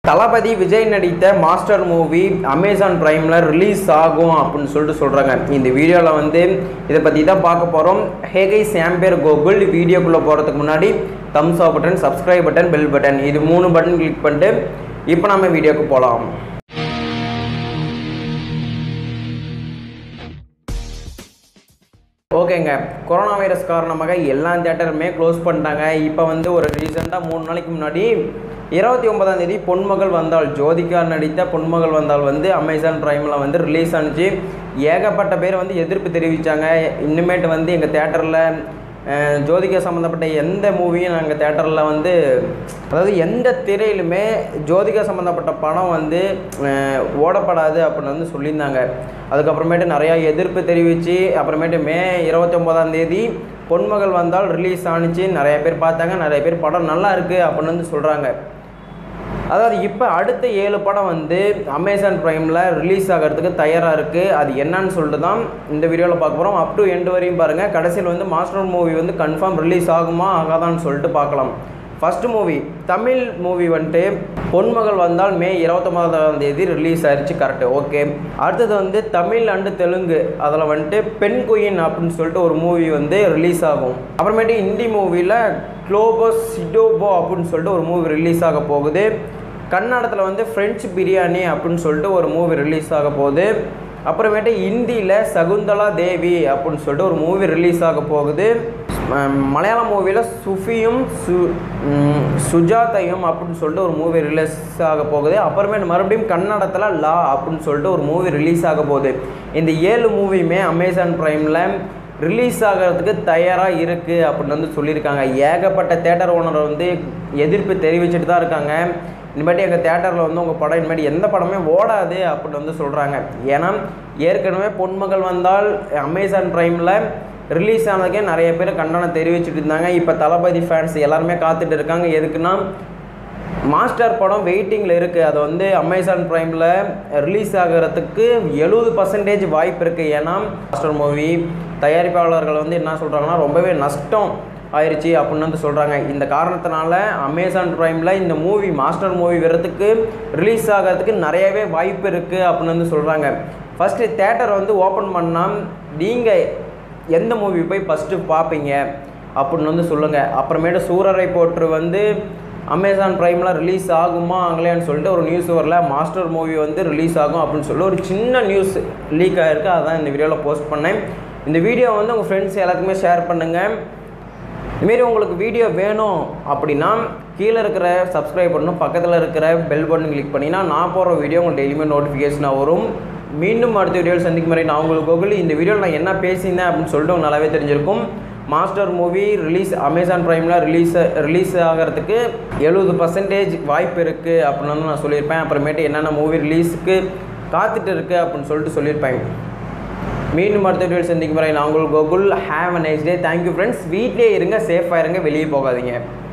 தளபதி விஜய் நடித்த Master movie Amazon பிரைமில் release ஆகும் அப்படின்னு சொல்லிட்டு சொல்கிறாங்க இந்த வீடியோவில் வந்து இதை பற்றி தான் பார்க்க போகிறோம் ஹேகை சாம்பேர் கோகுல் வீடியோக்குள்ளே போகிறதுக்கு முன்னாடி thumbs up button subscribe button bell button இது மூணு பட்டன் கிளிக் பண்ணிட்டு இப்போ நம்ம வீடியோக்கு போகலாம் ஓகேங்க கொரோனா வைரஸ் காரணமாக எல்லா தேட்டருமே க்ளோஸ் பண்ணிட்டாங்க இப்போ வந்து ஒரு ரீசெண்டாக மூணு நாளைக்கு முன்னாடி இருபத்தி ஒன்பதாம் தேதி பொன்மகள் வந்தாள் ஜோதிகா நடித்த பொன்மகள் வந்தால் வந்து அமேசான் ப்ரைமில் வந்து ரிலீஸ் ஆனிச்சு ஏகப்பட்ட பேர் வந்து எதிர்ப்பு தெரிவித்தாங்க இன்னுமேட்டு வந்து எங்கள் தேட்டரில் ஜோதிகா சம்மந்தப்பட்ட எந்த மூவியும் நாங்கள் தேட்டரில் வந்து அதாவது எந்த திரையிலுமே ஜோதிகா சம்மந்தப்பட்ட படம் வந்து அஹ், ஓடப்படாது அப்படின்னு வந்து சொல்லியிருந்தாங்க அதுக்கப்புறமேட்டு நிறையா எதிர்ப்பு தெரிவித்து அப்புறமேட்டு மே இருபத்தி ஒம்போதாம் தேதி பொன்மகள் வந்தால் ரிலீஸ் ஆணுச்சு நிறைய பேர் பார்த்தாங்க நிறைய பேர் படம் நல்லா இருக்குது அப்படின்னு வந்து சொல்கிறாங்க அதாவது இப்போ அடுத்த ஏழு படம் வந்து அமேசான் ப்ரைமில் ரிலீஸ் ஆகிறதுக்கு தயாராக இருக்குது அது என்னன்னு சொல்லிட்டு தான் இந்த வீடியோவில் பார்க்க போகிறோம் அப் டு எண்டு வரையும் பாருங்கள் கடைசியில் வந்து மாஸ்டர் மூவி வந்து கன்ஃபார்ம் ரிலீஸ் ஆகுமா ஆகாதான்னு சொல்லிட்டு பார்க்கலாம் ஃபஸ்ட்டு மூவி தமிழ் மூவி வந்துட்டு பொன்மகள் வந்தால் மே இருபத்தொம்பதாம் தேதி ரிலீஸ் ஆயிடுச்சு கரெக்டு ஓகே அடுத்தது வந்து தமிழ் அண்டு தெலுங்கு அதில் வந்துட்டு பெண் குயின் அப்படின்னு சொல்லிட்டு ஒரு மூவி வந்து ரிலீஸ் ஆகும் அப்புறமேட்டு ஹிந்தி மூவியில் க்ளோபோ சிடோபோ அப்படின்னு சொல்லிட்டு ஒரு மூவி ரிலீஸ் ஆக போகுது கன்னடத்தில் வந்து ஃப்ரெஞ்ச் பிரியாணி அப்படின்னு சொல்லிட்டு ஒரு மூவி ரிலீஸ் ஆக போகுது அப்புறமேட்டு ஹிந்தியில் சகுந்தலா தேவி அப்படின்னு சொல்லிட்டு ஒரு மூவி ரிலீஸ் ஆக போகுது ம- மலையாள மூவியில் சுஃபியும் சு ம், சுஜாதையும் அப்படின்னு சொல்லிட்டு ஒரு மூவி ரிலீஸ் ஆக போகுது அப்புறமேட்டு மறுபடியும் கன்னடத்தில் லா அப்படின்னு சொல்லிட்டு ஒரு மூவி ரிலீஸ் ஆக போகுது இந்த ஏழு மூவியுமே அமேசான் ப்ரைமில் ரிலீஸ் ஆகிறதுக்கு தயாராக இருக்குது அப்படின்னு வந்து சொல்லியிருக்காங்க ஏகப்பட்ட தேட்டர் ஓனர் வந்து எதிர்ப்பு தெரிவிச்சுட்டு தான் இருக்காங்க இனிமேட்டு எங்கள் தேட்டரில் வந்து உங்கள் படம் இனிமேட்டு எந்த படமே ஓடாது அப்படின்னு வந்து சொல்கிறாங்க ஏன்னா ஏற்கனவே பொன்மகள் வந்தால் அமேசான் ப்ரைமில் ரிலீஸ் ஆனதுக்கே நிறைய பேர் கண்டனம் தெரிவிச்சுட்டு இருந்தாங்க இப்போ தளபதி ஃபேன்ஸ் எல்லாருமே காத்துட்டு இருக்காங்க எதுக்குன்னா மாஸ்டர் படம் வெயிட்டிங்கில் இருக்குது அது வந்து அமேசான் ப்ரைமில் ரிலீஸ் ஆகிறதுக்கு எழுபது பர்சன்டேஜ் வாய்ப்பு இருக்குது ஏன்னா மாஸ்டர் மூவி தயாரிப்பாளர்கள் வந்து என்ன சொல்கிறாங்கன்னா ரொம்பவே நஷ்டம் ஆயிடுச்சு அப்படின்னு வந்து சொல்கிறாங்க இந்த காரணத்தினால அமேசான் ப்ரைமில் இந்த மூவி மாஸ்டர் மூவி வரத்துக்கு ரிலீஸ் ஆகிறதுக்கு நிறையவே வாய்ப்பு இருக்குது அப்படின்னு வந்து சொல்கிறாங்க ஃபஸ்ட்டு தேட்டர் வந்து ஓப்பன் பண்ணால் நீங்கள் எந்த மூவி போய் ஃபஸ்ட்டு பார்ப்பீங்க அப்படின்னு வந்து சொல்லுங்கள் அப்புறமேட்டு சூரரை போற்று வந்து அமேசான் ப்ரைமில் ரிலீஸ் ஆகுமா ஆகலையான்னு சொல்லிட்டு ஒரு நியூஸ் வரல மாஸ்டர் மூவி வந்து ரிலீஸ் ஆகும் அப்படின்னு சொல்லி ஒரு சின்ன நியூஸ் லீக் ஆகிருக்கு அதான் இந்த வீடியோவில் போஸ்ட் பண்ணேன் இந்த வீடியோ வந்து உங்கள் ஃப்ரெண்ட்ஸ் எல்லாத்துக்குமே ஷேர் பண்ணுங்கள் இதுமாரி உங்களுக்கு வீடியோ வேணும் அப்படின்னா கீழே இருக்கிற சப்ஸ்கிரைப் பண்ணணும் பக்கத்தில் இருக்கிற பெல் பட்டன் கிளிக் பண்ணினா நான் போடுற வீடியோ உங்களுக்கு டெய்லியுமே நோட்டிஃபிகேஷனாக வரும் மீண்டும் அடுத்த வீடியோவில் சந்திக்கும் வரை நான் உங்களுக்கு கோகுல் இந்த வீடியோவில் நான் என்ன பேசியிருந்தேன் அப்படின்னு சொல்லிட்டு உங்களுக்கு நல்லாவே தெரிஞ்சிருக்கும் மாஸ்டர் மூவி ரிலீஸ் அமேசான் ப்ரைமில் ரிலீஸ் ரிலீஸ் ஆகிறதுக்கு எழுபது பர்சன்டேஜ் வாய்ப்பு இருக்குது அப்படின்னு வந்து நான் சொல்லியிருப்பேன் அப்புறமேட்டு என்னென்ன மூவி ரிலீஸுக்கு காத்துட்டு இருக்கு அப்படின்னு சொல்லிட்டு சொல்லியிருப்பேன் மீண்டும் அடுத்த வீடியோவில் சந்திக்கும் வரை நான் உங்கள் Gokul have a nice day thank you friends வீட்டிலே இருங்க சேஃபாக இருங்க வெளியே போகாதீங்க